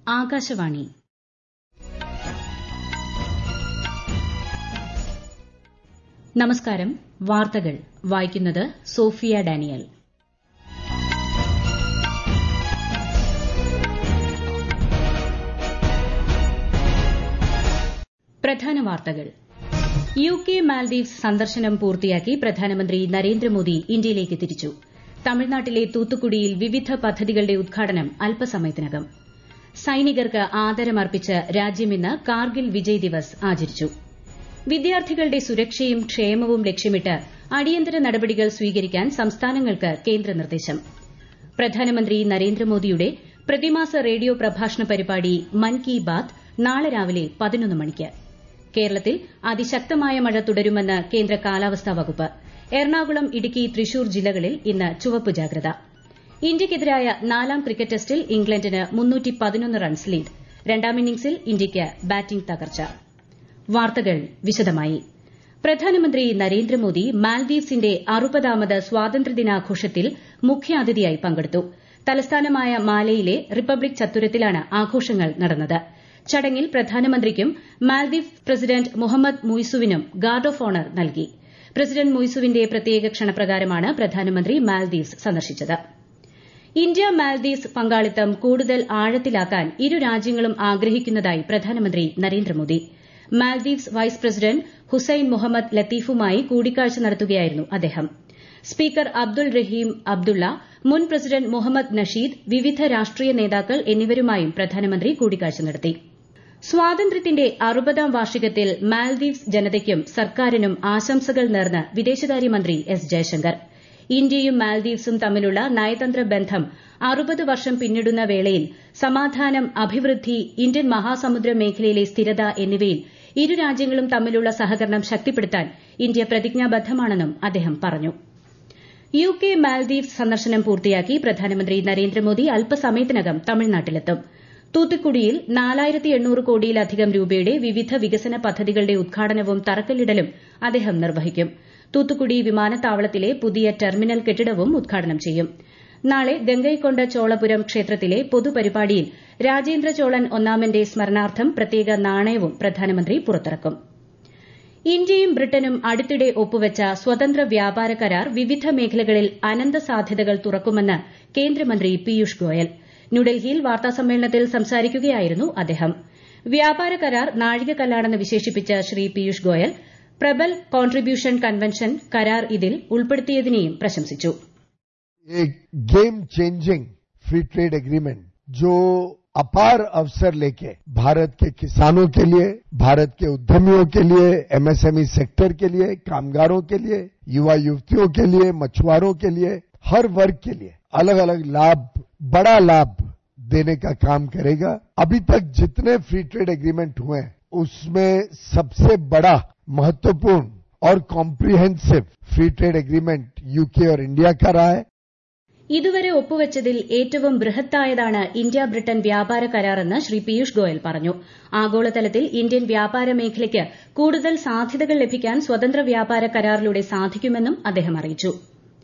ആകാശവാണി നമസ്കാരം വാർത്തകൾ വായിക്കുന്നത് സോഫിയ ഡാനിയൽ പ്രധാന വാർത്തകൾ യു കെ മാൽദീവ്സ് സന്ദർശനം പൂർത്തിയാക്കി പ്രധാനമന്ത്രി നരേന്ദ്രമോദി ഇന്ത്യയിലേക്ക് തിരിച്ചു തമിഴ്നാട്ടിലെ തൂത്തുക്കുടിയിൽ വിവിധ പദ്ധതികളുടെ ഉദ്ഘാടനം അല്പസമയത്തിനകം സൈനികർക്ക് ആദരമർപ്പിച്ച് രാജ്യം ഇന്ന് കാർഗിൽ വിജയ് ദിവസ് ആചരിച്ചു വിദ്യാർത്ഥികളുടെ സുരക്ഷയും ക്ഷേമവും ലക്ഷ്യമിട്ട് അടിയന്തര നടപടികൾ സ്വീകരിക്കാൻ സംസ്ഥാനങ്ങൾക്ക് കേന്ദ്ര നിർദ്ദേശം പ്രധാനമന്ത്രി നരേന്ദ്രമോദിയുടെ പ്രതിമാസ റേഡിയോ പ്രഭാഷണ പരിപാടി മൻ കി ബാത് നാളെ രാവിലെ പതിനൊന്ന് മണിക്ക് കേരളത്തിൽ അതിശക്തമായ മഴ തുടരുമെന്ന് കേന്ദ്ര കാലാവസ്ഥാ വകുപ്പ് എറണാകുളം ഇടുക്കി തൃശൂർ ജില്ലകളിൽ ഇന്ന് ചുവപ്പ് ജാഗ്രത ഇന്ത്യയ്ക്കെതിരായ നാലാം ക്രിക്കറ്റ് ടെസ്റ്റിൽ ഇംഗ്ലണ്ടിന് റൺസ് ലീഡ് രണ്ടാം ഇന്നിംഗ്സിൽ ഇന്ത്യയ്ക്ക് ബാറ്റിംഗ് തകർച്ച വാർത്തകൾ വിശദമായി പ്രധാനമന്ത്രി നരേന്ദ്രമോദി മാൽദീവ്സിന്റെ അറുപതാമത് സ്വാതന്ത്ര്യദിനാഘോഷത്തിൽ മുഖ്യാതിഥിയായി പങ്കെടുത്തു തലസ്ഥാനമായ മാലെയിലെ റിപ്പബ്ലിക് ചത്തുരത്തിലാണ് ആഘോഷങ്ങൾ നടന്നത് ചടങ്ങിൽ പ്രധാനമന്ത്രിക്കും മാൽദീവ് പ്രസിഡന്റ് മുഹമ്മദ് മുയ്സുവിനും ഗാർഡ് ഓഫ് ഓണർ നൽകി പ്രസിഡന്റ് മുയ്സുവിന്റെ പ്രത്യേക ക്ഷണപ്രകാരമാണ് പ്രധാനമന്ത്രി മാൽദീവ്സ് സന്ദർശിച്ചത് ഇന്ത്യ മാൽദീവ്സ് പങ്കാളിത്തം കൂടുതൽ ആഴത്തിലാക്കാൻ ഇരു രാജ്യങ്ങളും ആഗ്രഹിക്കുന്നതായി പ്രധാനമന്ത്രി നരേന്ദ്രമോദി മാൽദീവ്സ് വൈസ് പ്രസിഡന്റ് ഹുസൈൻ മുഹമ്മദ് ലത്തീഫുമായി കൂടിക്കാഴ്ച നടത്തുകയായിരുന്നു അദ്ദേഹം സ്പീക്കർ അബ്ദുൾ റഹീം അബ്ദുള്ള മുൻ പ്രസിഡന്റ് മുഹമ്മദ് നഷീദ് വിവിധ രാഷ്ട്രീയ നേതാക്കൾ എന്നിവരുമായും പ്രധാനമന്ത്രി കൂടിക്കാഴ്ച നടത്തി സ്വാതന്ത്ര്യത്തിന്റെ അറുപതാം വാർഷികത്തിൽ മാൽദീവ്സ് ജനതയ്ക്കും സർക്കാരിനും ആശംസകൾ നേർന്ന് വിദേശകാര്യമന്ത്രി എസ് ജയശങ്കർ ഇന്ത്യയും മാൽദീവ്സും തമ്മിലുള്ള നയതന്ത്ര ബന്ധം അറുപത് വർഷം പിന്നിടുന്ന വേളയിൽ സമാധാനം അഭിവൃദ്ധി ഇന്ത്യൻ മഹാസമുദ്ര മേഖലയിലെ സ്ഥിരത എന്നിവയിൽ ഇരു രാജ്യങ്ങളും തമ്മിലുള്ള സഹകരണം ശക്തിപ്പെടുത്താൻ ഇന്ത്യ പ്രതിജ്ഞാബദ്ധമാണെന്നും അദ്ദേഹം പറഞ്ഞു യു കെ മാൽദീവ്സ് സന്ദർശനം പൂർത്തിയാക്കി പ്രധാനമന്ത്രി നരേന്ദ്രമോദി അല്പസമയത്തിനകം തമിഴ്നാട്ടിലെത്തും തൂത്തുക്കുടിയിൽ നാലായിരത്തി എണ്ണൂറ് കോടിയിലധികം രൂപയുടെ വിവിധ വികസന പദ്ധതികളുടെ ഉദ്ഘാടനവും തറക്കല്ലിടലും അദ്ദേഹം നിർവഹിക്കും തൂത്തുക്കുടി വിമാനത്താവളത്തിലെ പുതിയ ടെർമിനൽ കെട്ടിടവും ഉദ്ഘാടനം ചെയ്യും നാളെ ഗംഗൈക്കൊണ്ട ചോളപുരം ക്ഷേത്രത്തിലെ പൊതുപരിപാടിയിൽ രാജേന്ദ്ര ചോളൻ ഒന്നാമന്റെ സ്മരണാർത്ഥം പ്രത്യേക നാണയവും പ്രധാനമന്ത്രി പുറത്തിറക്കും ഇന്ത്യയും ബ്രിട്ടനും അടുത്തിടെ ഒപ്പുവച്ച സ്വതന്ത്ര വ്യാപാര കരാർ വിവിധ മേഖലകളിൽ അനന്ത സാധ്യതകൾ തുറക്കുമെന്ന് കേന്ദ്രമന്ത്രി പീയൂഷ് ഗോയൽ ന്യൂഡൽഹിയിൽ വാർത്താസമ്മേളനത്തിൽ സംസാരിക്കുകയായിരുന്നു അദ്ദേഹം വ്യാപാര കരാർ നാഴികക്കല്ലാണെന്ന് വിശേഷിപ്പിച്ച ശ്രീ പീയൂഷ് ഗോയൽ പ്രബൽ കോൺട്രിബ്യൂഷൻ കൺവെൻഷൻ കരാർ ഇതിൽ ഉൾപ്പെടുത്തിയതിനെയും പ്രശംസിച്ചു एक game changing free trade agreement जो अपार अवसर लेके भारत के किसानों के लिए भारत के उद्यमियों के लिए एमएसएमई सेक्टर के लिए कामगारों के लिए युवा युवतियों के लिए मछुआरों के लिए हर वर्ग के लिए अलग अलग लाभ बड़ा लाभ देने का काम करेगा अभी तक जितने फ्री ट्रेड एग्रीमेंट हुए हैं उसमें सबसे बड़ा महत्वपूर्ण और comprehensive free trade agreement UK और इंडिया का रहा है ഇതുവരെ ഒപ്പുവച്ചതിൽ ഏറ്റവും ബൃഹത്തായതാണ് ഇന്ത്യ ബ്രിട്ടൻ വ്യാപാര കരാറെന്ന് ശ്രീ പീയൂഷ് ഗോയൽ പറഞ്ഞു ആഗോളതലത്തിൽ ഇന്ത്യൻ വ്യാപാര മേഖലയ്ക്ക് കൂടുതൽ സാധ്യതകൾ ലഭിക്കാൻ സ്വതന്ത്ര വ്യാപാര കരാറിലൂടെ സാധിക്കുമെന്നും അദ്ദേഹം അറിയിച്ചു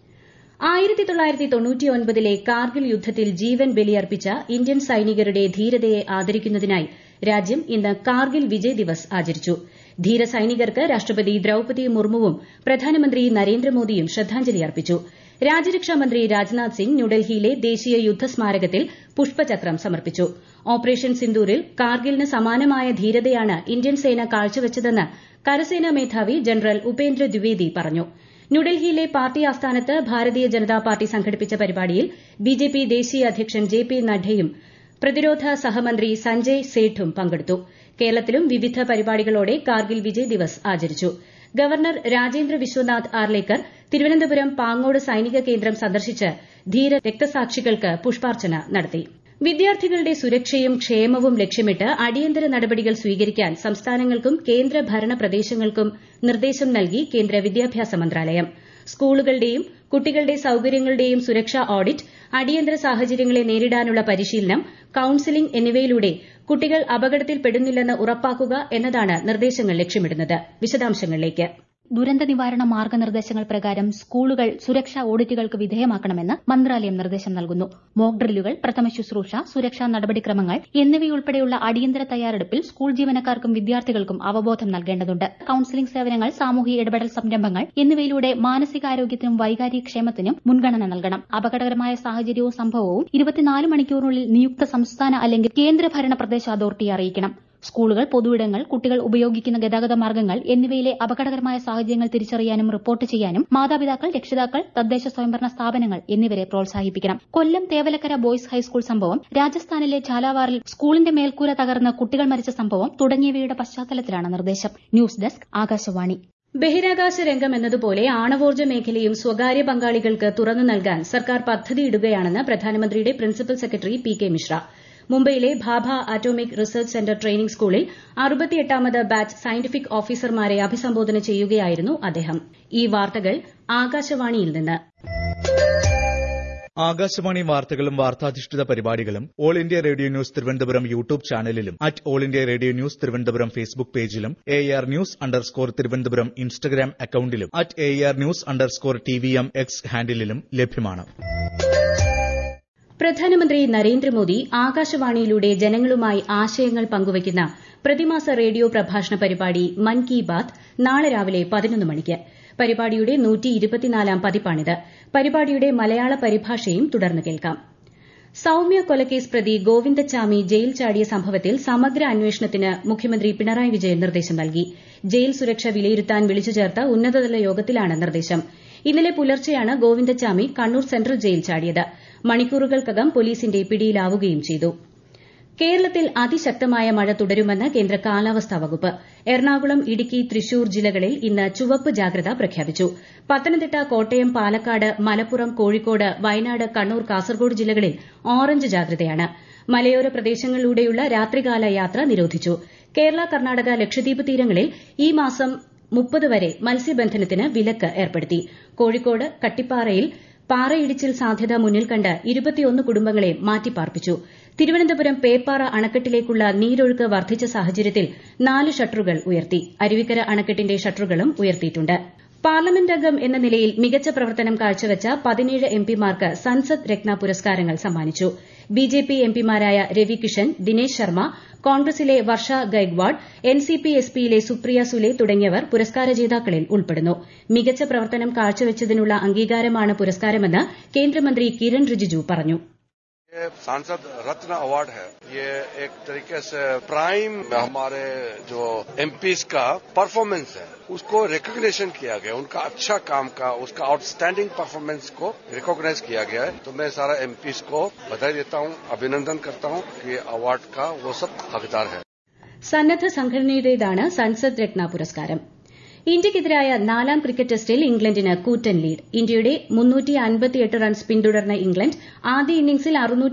ആയിരത്തി തൊള്ളായിരത്തി തൊണ്ണൂറ്റിയൊൻപതിലെ കാർഗിൽ യുദ്ധത്തിൽ ജീവൻ ബലിയർപ്പിച്ച ഇന്ത്യൻ സൈനികരുടെ ധീരതയെ ആദരിക്കുന്നതിനായി രാജ്യം ഇന്ന് കാർഗിൽ വിജയ് ദിവസ് ആചരിച്ചു ധീര സൈനികർക്ക് രാഷ്ട്രപതി ദ്രൌപതി മുർമുവും പ്രധാനമന്ത്രി നരേന്ദ്രമോദിയും ശ്രദ്ധാഞ്ജലി അർപ്പിച്ചു രാജ്യരക്ഷാമന്ത്രി രാജ്നാഥ് സിംഗ് ന്യൂഡൽഹിയിലെ ദേശീയ യുദ്ധസ്മാരകത്തിൽ പുഷ്പചക്രം സമർപ്പിച്ചു ഓപ്പറേഷൻ സിന്ദൂരിൽ കാർഗിലിന് സമാനമായ ധീരതയാണ് ഇന്ത്യൻ സേന കാഴ്ചവച്ചതെന്ന് കരസേനാ മേധാവി ജനറൽ ഉപേന്ദ്ര ദ്വിവേദി പറഞ്ഞു ന്യൂഡൽഹിയിലെ പാർട്ടി ആസ്ഥാനത്ത് ഭാരതീയ ജനതാ പാർട്ടി സംഘടിപ്പിച്ച പരിപാടിയിൽ ബിജെപി ദേശീയ അധ്യക്ഷൻ ജെ പി നഡ്ഡയും പ്രതിരോധ സഹമന്ത്രി സഞ്ജയ് സേഠും പങ്കെടുത്തു കേരളത്തിലും വിവിധ പരിപാടികളോടെ കാർഗിൽ വിജയ് ദിവസ് ആചരിച്ചു ഗവർണർ രാജേന്ദ്ര വിശ്വനാഥ് ആർലേക്കർ തിരുവനന്തപുരം പാങ്ങോട് സൈനിക കേന്ദ്രം സന്ദർശിച്ച് ധീര രക്തസാക്ഷികൾക്ക് പുഷ്പാർച്ചന നടത്തി വിദ്യാർത്ഥികളുടെ സുരക്ഷയും ക്ഷേമവും ലക്ഷ്യമിട്ട് അടിയന്തര നടപടികൾ സ്വീകരിക്കാൻ സംസ്ഥാനങ്ങൾക്കും കേന്ദ്ര ഭരണ പ്രദേശങ്ങൾക്കും നിർദ്ദേശം നൽകി കേന്ദ്ര വിദ്യാഭ്യാസ മന്ത്രാലയം സ്കൂളുകളുടെയും കുട്ടികളുടെ സൌകര്യങ്ങളുടെയും സുരക്ഷാ ഓഡിറ്റ് അടിയന്തര സാഹചര്യങ്ങളെ നേരിടാനുള്ള പരിശീലനം കൌൺസിലിംഗ് എന്നിവയിലൂടെ കുട്ടികൾ അപകടത്തിൽപ്പെടുന്നില്ലെന്ന് ഉറപ്പാക്കുക എന്നതാണ് നിർദ്ദേശങ്ങൾ ലക്ഷ്യമിടുന്നത് വിശദാംശങ്ങളിലേക്ക് ദുരന്ത നിവാരണ മാർഗനിർദ്ദേശങ്ങൾ പ്രകാരം സ്കൂളുകൾ സുരക്ഷാ ഓഡിറ്റുകൾക്ക് വിധേയമാക്കണമെന്ന് മന്ത്രാലയം നിർദ്ദേശം നൽകുന്നു മോക്ക് ഡ്രില്ലുകൾ പ്രഥമ ശുശ്രൂഷ സുരക്ഷാ നടപടിക്രമങ്ങൾ എന്നിവയുൾപ്പെടെയുള്ള അടിയന്തര തയ്യാറെടുപ്പിൽ സ്കൂൾ ജീവനക്കാർക്കും വിദ്യാർത്ഥികൾക്കും അവബോധം നൽകേണ്ടതുണ്ട് കൌൺസിലിംഗ് സേവനങ്ങൾ സാമൂഹിക ഇടപെടൽ സംരംഭങ്ങൾ എന്നിവയിലൂടെ മാനസികാരോഗ്യത്തിനും വൈകാരിക ക്ഷേമത്തിനും മുൻഗണന നൽകണം അപകടകരമായ സാഹചര്യവും സംഭവവും ഇരുപത്തിനാല് മണിക്കൂറിനുള്ളിൽ നിയുക്ത സംസ്ഥാന അല്ലെങ്കിൽ കേന്ദ്രഭരണ പ്രദേശ അതോറിറ്റിയെ അറിയിക്കണം സ്കൂളുകൾ പൊതുയിടങ്ങൾ കുട്ടികൾ ഉപയോഗിക്കുന്ന ഗതാഗത മാർഗ്ഗങ്ങൾ എന്നിവയിലെ അപകടകരമായ സാഹചര്യങ്ങൾ തിരിച്ചറിയാനും റിപ്പോർട്ട് ചെയ്യാനും മാതാപിതാക്കൾ രക്ഷിതാക്കൾ തദ്ദേശ സ്വയംഭരണ സ്ഥാപനങ്ങൾ എന്നിവരെ പ്രോത്സാഹിപ്പിക്കണം കൊല്ലം തേവലക്കര ബോയ്സ് ഹൈസ്കൂൾ സംഭവം രാജസ്ഥാനിലെ ഝാലാവാറിൽ സ്കൂളിന്റെ മേൽക്കൂര തകർന്ന് കുട്ടികൾ മരിച്ച സംഭവം തുടങ്ങിയവയുടെ പശ്ചാത്തലത്തിലാണ് നിർദ്ദേശം ന്യൂസ് ഡെസ്ക് ആകാശവാണി ബഹിരാകാശ രംഗം എന്നതുപോലെ ആണവോർജ്ജ മേഖലയും സ്വകാര്യ പങ്കാളികൾക്ക് തുറന്നു നൽകാൻ സർക്കാർ പദ്ധതിയിടുകയാണെന്ന് പ്രധാനമന്ത്രിയുടെ principal secretary P K Mishra മുംബൈയിലെ Bhabha atomic research centre training സ്കൂളിൽ അറുപത്തിയെട്ടാമത് ബാച്ച് സയന്റിഫിക് ഓഫീസർമാരെ അഭിസംബോധന ചെയ്യുകയായിരുന്നു അദ്ദേഹം ഈ വാർത്തകൾ ആകാശവാണിയിൽ നിന്ന് ആകാശവാണി വാർത്തകളും വാർത്താധിഷ്ഠിത പരിപാടികളും all India radio news Thiruvananthapuram YouTube ചാനലിലും at all India radio news Thiruvananthapuram Facebook പേജിലും A R news underscore Thiruvananthapuram Instagram അക്കൌണ്ടിലും at A R news underscore T V M X ഹാൻഡിലും ലഭ്യമാണ് പ്രധാനമന്ത്രി നരേന്ദ്രമോദി ആകാശവാണിയിലൂടെ ജനങ്ങളുമായി ആശയങ്ങൾ പങ്കുവയ്ക്കുന്ന പ്രതിമാസ റേഡിയോ പ്രഭാഷണ പരിപാടി മൻ കി ബാത് നാളെ രാവിലെ പതിനൊന്ന് മണിക്ക് പരിപാടിയുടെ നൂറ്റിയിരുപത്തിനാലാം പതിപ്പാണിത് പരിപാടിയുടെ മലയാള പരിഭാഷയും തുടർന്ന് കേൾക്കാം സൌമ്യ കൊലക്കേസ് പ്രതി ഗോവിന്ദച്ചാമി ജയിൽ ചാടിയ സംഭവത്തിൽ സമഗ്ര അന്വേഷണത്തിന് മുഖ്യമന്ത്രി പിണറായി വിജയൻ നിർദ്ദേശം നൽകി ജയിൽ സുരക്ഷ വിലയിരുത്താൻ വിളിച്ചു ചേർത്ത ഉന്നതതല യോഗത്തിലാണ് നിർദ്ദേശം ഇന്നലെ പുലർച്ചെയാണ് ഗോവിന്ദച്ചാമി കണ്ണൂർ സെൻട്രൽ ജയിൽ ചാടിയത് മണിക്കൂറുകൾക്കകം പോലീസിന്റെ പിടിയിലാവുകയും ചെയ്തു കേരളത്തിൽ അതിശക്തമായ മഴ തുടരുമെന്ന് കേന്ദ്ര കാലാവസ്ഥാ വകുപ്പ് എറണാകുളം ഇടുക്കി തൃശൂർ ജില്ലകളിൽ ഇന്ന് ചുവപ്പ് ജാഗ്രത പ്രഖ്യാപിച്ചു പത്തനംതിട്ട കോട്ടയം പാലക്കാട് മലപ്പുറം കോഴിക്കോട് വയനാട് കണ്ണൂർ കാസർഗോഡ് ജില്ലകളിൽ ഓറഞ്ച് ജാഗ്രതയാണ് മലയോര പ്രദേശങ്ങളിലൂടെയുള്ള രാത്രികാല യാത്ര നിരോധിച്ചു കേരള കർണാടക ലക്ഷദ്വീപ് തീരങ്ങളിൽ ഈ മാസം മുപ്പത് വരെ മത്സ്യബന്ധനത്തിന് വിലക്ക് ഏർപ്പെടുത്തി കോഴിക്കോട് കട്ടിപ്പാറയിൽ പാറയിടിച്ചിൽ സാധ്യത മുന്നിൽ കണ്ട് ഇരുപത്തിയൊന്ന് കുടുംബങ്ങളെ മാറ്റിപ്പാർപ്പിച്ചു തിരുവനന്തപുരം പേപ്പാറ അണക്കെട്ടിലേക്കുള്ള നീരൊഴുക്ക് വർദ്ധിച്ച സാഹചര്യത്തിൽ നാല് ഷട്ടറുകൾ ഉയർത്തി അരുവിക്കര അണക്കെട്ടിന്റെ ഷട്ടറുകളും ഉയർത്തിയിട്ടുണ്ട് പാർലമെന്റ് അംഗം എന്ന നിലയിൽ മികച്ച പ്രവർത്തനം കാഴ്ചവച്ച പതിനേഴ് എംപിമാർക്ക് സൻസദ് രത്ന പുരസ്കാരങ്ങൾ സമ്മാനിച്ചു ബിജെപി എംപിമാരായ രവി കിഷൻ ദിനേശ് ശർമ്മ കോൺഗ്രസിലെ വർഷ ഗൈക്വാഡ് എൻസിപി എസ്പിയിലെ സുപ്രിയ സുലെ തുടങ്ങിയവർ പുരസ്കാര ജേതാക്കളിൽ ഉൾപ്പെടുന്നു മികച്ച പ്രവർത്തനം കാഴ്ചവച്ചതിനുള്ള അംഗീകാരമാണ് പുരസ്കാരമെന്ന് കേന്ദ്രമന്ത്രി കിരൺ റിജിജു പറഞ്ഞു ये सांसद रत्न अवार्ड है ये एक तरीके से प्राइम हमारे जो एमपीज का परफॉर्मेंस है उसको रिकॉग्निशन किया गया उनका अच्छा काम का उसका आउटस्टैंडिंग परफॉर्मेंस को रिकॉग्नाइज किया गया है तो मैं सारा एमपीज को बधाई देता हूं अभिनंदन करता हूं कि अवार्ड का वो सब हकदार है സന്നദ്ധ സംഘടനയുടേതാണ് സൻസദ് രത്ന പുരസ്കാരം ഇന്ത്യയ്ക്കെതിരായ നാലാം ക്രിക്കറ്റ് ടെസ്റ്റിൽ ഇംഗ്ലണ്ടിന് കൂറ്റൻ ലീഡ് ഇന്ത്യയുടെ റൺസ് പിന്തുടർന്ന ഇംഗ്ലണ്ട് ആദ്യ ഇന്നിംഗ്സിൽ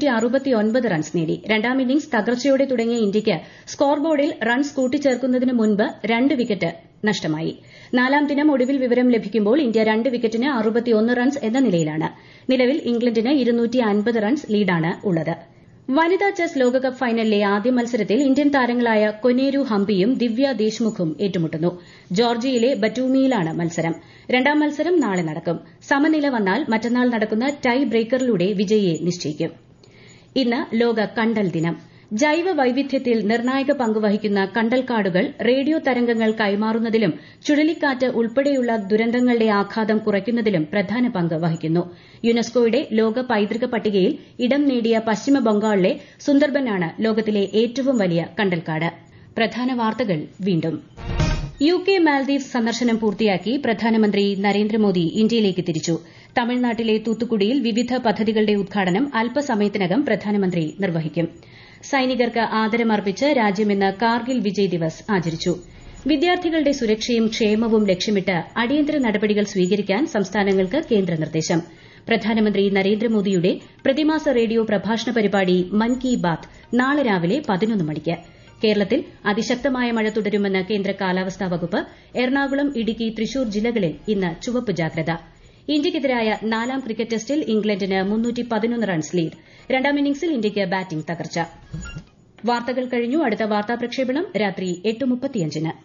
റൺസ് നേടി രണ്ടാം ഇന്നിംഗ്സ് തകർച്ചയോടെ തുടങ്ങിയ ഇന്ത്യയ്ക്ക് സ്കോർ ബോർഡിൽ റൺസ് കൂട്ടിച്ചേർക്കുന്നതിന് മുൻപ് രണ്ട് വിക്കറ്റ് നഷ്ടമായി നാലാം ദിനം ഒടുവിൽ വിവരം ലഭിക്കുമ്പോൾ ഇന്ത്യ രണ്ട് വിക്കറ്റിന് റൺസ് എന്ന നിലയിലാണ് നിലവിൽ ഇംഗ്ലണ്ടിന് റൺസ് ലീഡാണ് ഉള്ളത് വനിതാ ചെസ് ലോകകപ്പ് ഫൈനലിലെ ആദ്യ മത്സരത്തിൽ ഇന്ത്യൻ താരങ്ങളായ കൊനേരു ഹംപിയും ദിവ്യ ദേശ്മുഖും ഏറ്റുമുട്ടുന്നു ജോർജിയയിലെ ബറ്റൂമിയിലാണ് മത്സരം രണ്ടാം മത്സരം നാളെ നടക്കും സമനില വന്നാൽ മറ്റന്നാൾ നടക്കുന്ന ടൈ ബ്രേക്കറിലൂടെ വിജയിയെ നിശ്ചയിക്കും ഇന്ന് ലോക കണ്ടൽ ദിനം ജൈവ വൈവിധ്യത്തിൽ നിർണായക പങ്ക് വഹിക്കുന്ന കണ്ടൽക്കാടുകൾ റേഡിയോ തരംഗങ്ങൾ കൈമാറുന്നതിലും ചുഴലിക്കാറ്റ് ഉൾപ്പെടെയുള്ള ദുരന്തങ്ങളുടെ ആഘാതം കുറയ്ക്കുന്നതിലും പ്രധാന പങ്ക് വഹിക്കുന്നു യുനെസ്കോയുടെ ലോക പൈതൃക പട്ടികയിൽ ഇടം നേടിയ പശ്ചിമ ബംഗാളിലെ സുന്ദർബനാണ് ലോകത്തിലെ ഏറ്റവും വലിയ കണ്ടൽക്കാട് പ്രധാന വാർത്തകൾ വീണ്ടും യു കെ മാൽദീവ്സ് സന്ദർശനം പൂർത്തിയാക്കി പ്രധാനമന്ത്രി നരേന്ദ്രമോദി ഇന്ത്യയിലേക്ക് തിരിച്ചു തമിഴ്നാട്ടിലെ തൂത്തുക്കുടിയിൽ വിവിധ പദ്ധതികളുടെ ഉദ്ഘാടനം അല്പസമയത്തിനകം പ്രധാനമന്ത്രി നിർവഹിക്കും സൈനികർക്ക് ആദരമർപ്പിച്ച് രാജ്യം ഇന്ന് കാർഗിൽ വിജയ് ദിവസ് ആചരിച്ചു വിദ്യാർത്ഥികളുടെ സുരക്ഷയും ക്ഷേമവും ലക്ഷ്യമിട്ട് അടിയന്തര നടപടികൾ സ്വീകരിക്കാൻ സംസ്ഥാനങ്ങൾക്ക് കേന്ദ്ര നിർദ്ദേശം പ്രധാനമന്ത്രി നരേന്ദ്രമോദിയുടെ പ്രതിമാസ റേഡിയോ പ്രഭാഷണ പരിപാടി മൻ കി ബാത് നാളെ രാവിലെ പതിനൊന്ന് മണിക്ക് കേരളത്തിൽ അതിശക്തമായ മഴ തുടരുമെന്ന് കേന്ദ്ര കാലാവസ്ഥാ വകുപ്പ് എറണാകുളം ഇടുക്കി തൃശൂർ ജില്ലകളിൽ ഇന്ന് ചുവപ്പ് ജാഗ്രത ഇന്ത്യയ്ക്കെതിരായ നാലാം ക്രിക്കറ്റ് ടെസ്റ്റിൽ ഇംഗ്ലണ്ടിന് റൺസ് ലീഡ് രണ്ടാം ഇന്നിംഗ്സിൽ ഇന്ത്യയ്ക്ക് ബാറ്റിംഗ് തകർച്ച വാർത്തകൾ കഴിഞ്ഞു അടുത്ത വാർത്താ പ്രക്ഷേപണം രാത്രി എട്ട് മുപ്പത്തിയഞ്ചിന്